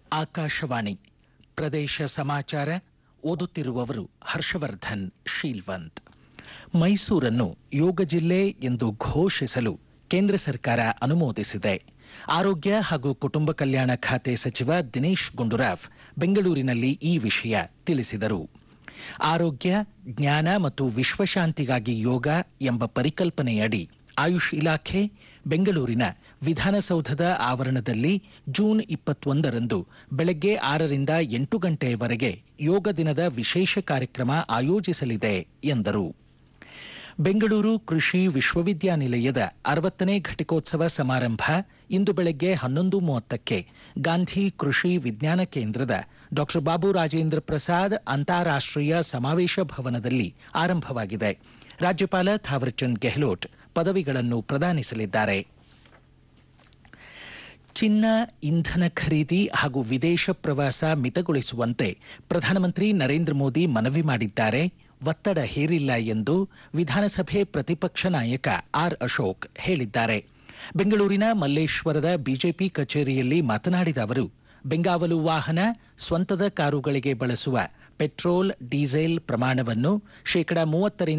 ಆಕಾಶವಾಣಿ ಪ್ರದೇಶ ಸಮಾಚಾರ ಓದುತ್ತಿರುವವರು ಹರ್ಷವರ್ಧನ್ ಶೀಲ್ವಂತ್ ಮೈಸೂರನ್ನು ಯೋಗ ಜಿಲ್ಲೆ ಎಂದು ಘೋಷಿಸಲು ಕೇಂದ್ರ ಸರ್ಕಾರ ಅನುಮೋದಿಸಿದೆ ಆರೋಗ್ಯ ಹಾಗೂ ಕುಟುಂಬ ಕಲ್ಯಾಣ ಖಾತೆ ಸಚಿವ ದಿನೇಶ್ ಗುಂಡೂರಾವ್ ಬೆಂಗಳೂರಿನಲ್ಲಿ ಈ ವಿಷಯ ತಿಳಿಸಿದರು ಆರೋಗ್ಯ ಜ್ಞಾನ ಮತ್ತು ವಿಶ್ವಶಾಂತಿಗಾಗಿ ಯೋಗ ಎಂಬ ಪರಿಕಲ್ಪನೆಯಡಿ ಆಯುಷ್ ಇಲಾಖೆ ಬೆಂಗಳೂರಿನ ವಿಧಾನಸೌಧದ ಆವರಣದಲ್ಲಿ ಜೂನ್ ಇಪ್ಪತ್ತೊಂದರಂದು ಬೆಳಗ್ಗೆ ಆರರಿಂದ ಎಂಟು ಗಂಟೆಯವರೆಗೆ ಯೋಗ ದಿನದ ವಿಶೇಷ ಕಾರ್ಯಕ್ರಮ ಆಯೋಜಿಸಲಿದೆ ಎಂದರು ಬೆಂಗಳೂರು ಕೃಷಿ ವಿಶ್ವವಿದ್ಯಾನಿಲಯದ ಅರವತ್ತನೇ ಘಟಿಕೋತ್ಸವ ಸಮಾರಂಭ ಇಂದು ಬೆಳಗ್ಗೆ ಹನ್ನೊಂದು ಮೂವತ್ತಕ್ಕೆ ಗಾಂಧಿ ಕೃಷಿ ವಿಜ್ಞಾನ ಕೇಂದ್ರದ ಡಾ ಬಾಬು ರಾಜೇಂದ್ರ ಪ್ರಸಾದ್ ಅಂತಾರಾಷ್ಟೀಯ ಸಮಾವೇಶ ಭವನದಲ್ಲಿ ಆರಂಭವಾಗಿದೆ ರಾಜ್ಯಪಾಲ ಥಾವರ್ಚಂದ್ ಗೆಹ್ಲೋಟ್ ಪದವಿಗಳನ್ನು ಪ್ರದಾನಿಸಲಿದ್ದಾರೆ ಚಿನ್ನ ಇಂಧನ ಖರೀದಿ ಹಾಗೂ ವಿದೇಶ ಪ್ರವಾಸ ಮಿತಗೊಳಿಸುವಂತೆ ಪ್ರಧಾನಮಂತ್ರಿ ನರೇಂದ್ರ ಮೋದಿ ಮನವಿ ಮಾಡಿದ್ದಾರೆ ಒತ್ತಡ ಹೇರಿಲ್ಲ ಎಂದು ವಿಧಾನಸಭೆ ಪ್ರತಿಪಕ್ಷ ನಾಯಕ ಆರ್ ಅಶೋಕ್ ಹೇಳಿದ್ದಾರೆ ಬೆಂಗಳೂರಿನ ಮಲ್ಲೇಶ್ವರದ ಬಿಜೆಪಿ ಕಚೇರಿಯಲ್ಲಿ ಮಾತನಾಡಿದ ಅವರು ಬೆಂಗಾವಲು ವಾಹನ ಸ್ವಂತದ ಕಾರುಗಳಿಗೆ ಬಳಸುವ ಪೆಟ್ರೋಲ್ ಡೀಸೆಲ್ ಪ್ರಮಾಣವನ್ನು ಶೇಕಡ ಮೂವತ್ತರಿಂದ